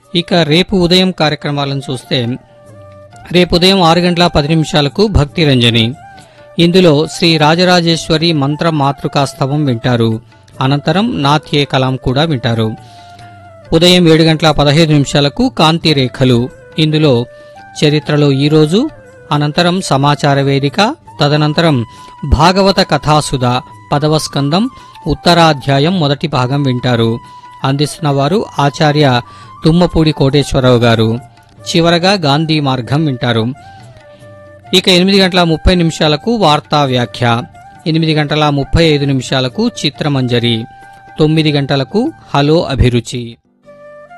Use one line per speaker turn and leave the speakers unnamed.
ఇక రేపు ఉదయం కార్యక్రమాలను చూస్తే రేపు ఉదయం ఆరు గంటల పది నిమిషాలకు భక్తి రంజని ఇందులో శ్రీ రాజరాజేశ్వరి మంత్ర మాతృకాస్తవం వింటారు అనంతరం నాథ్యే కలాం కూడా వింటారు ఉదయం ఏడు గంటల పదహైదు నిమిషాలకు కాంతి రేఖలు ఇందులో చరిత్రలో ఈరోజు అనంతరం సమాచార వేదిక తదనంతరం భాగవత కథాసుధ పదవ స్కందం ఉత్తరాధ్యాయం మొదటి భాగం వింటారు అందిస్తున్న వారు ఆచార్య తుమ్మపూడి కోటేశ్వరరావు గారు చివరగా గాంధీ మార్గం వింటారు ఇక ఎనిమిది గంటల ముప్పై నిమిషాలకు వార్తా వ్యాఖ్య ఎనిమిది గంటల ముప్పై ఐదు నిమిషాలకు చిత్రమంజరి తొమ్మిది గంటలకు హలో అభిరుచి